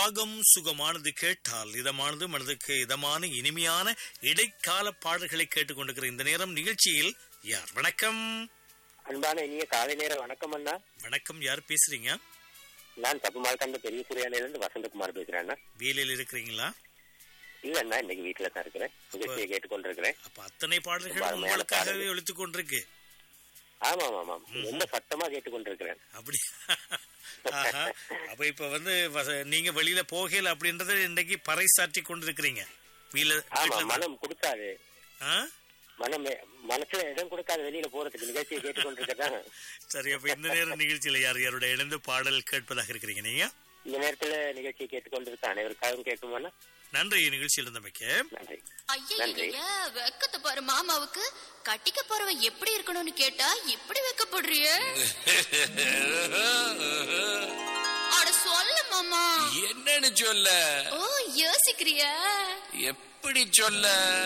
ராகம் சுகமானது கேட்டால் இதமானது மனதுக்கு இதமான இனிமையான இடைக்கால பாடல்களை கேட்டுக்கொண்டிருக்கிற இந்த நேரம் நிகழ்ச்சியில் யார் வணக்கம் அன்பான இனிய காலை நேர வணக்கம் அண்ணா வணக்கம் யார் பேசுறீங்க நான் தப்புமால் கண்ட பெரிய இருந்து வசந்தகுமார் பேசுறேன் அண்ணா வேலையில் இருக்கிறீங்களா இல்ல அண்ணா இன்னைக்கு வீட்டுல தான் இருக்கிறேன் நிகழ்ச்சியை கேட்டுக்கொண்டிருக்கிறேன் அப்ப அத்தனை பாடல்கள் அருமையான உங்களுக்காகவே பாடல். ஒழித்துக் கொண்டிருக்கு ஆமா ஆமா ஆமா ரொம்ப சத்தமா கேட்டுக்கொண்டிருக்கிறேன் அப்படி ஆஹா. அப்ப இப்ப வந்து வச- நீங்க வெளியில போகல அப்படின்றத இன்னைக்கு பறைசாற்றி கொண்டிருக்கிறீங்க வீல ஆமா வீட்டுல தான். மனம் கொடுக்காது ஆ? மனம் மனசுல இடம் கொடுக்காது வெளியில போறதுக்கு நிகழ்ச்சியை கேட்டுக்கொண்டிருக்கதான் சரி அப்ப இந்த நேர நிகழ்ச்சியில யார் யாரோட இணைந்து பாடல் கேட்பதாக இருக்கிறீங்க நீங்க இந்த நேரத்துல நிகழ்ச்சியை கேட்டுக்கொண்டிருக்க அனைவருக்காகவும் கேட்குமாண்ணா நன்றி நிகழ்ச்சியில் இருந்தமைக்கு நன்றி நன்றி. ஐயா வெக்கத்தை பாரு மாமாவுக்கு கட்டிக்க போறவன் எப்படி இருக்கணும்னு கேட்டா இப்படி வெக்கப்படுறிய அட சொல்ல மாமா என்னன்னு சொல்ல ஓ யோசிக்கிறியா எப்படி சொல்ல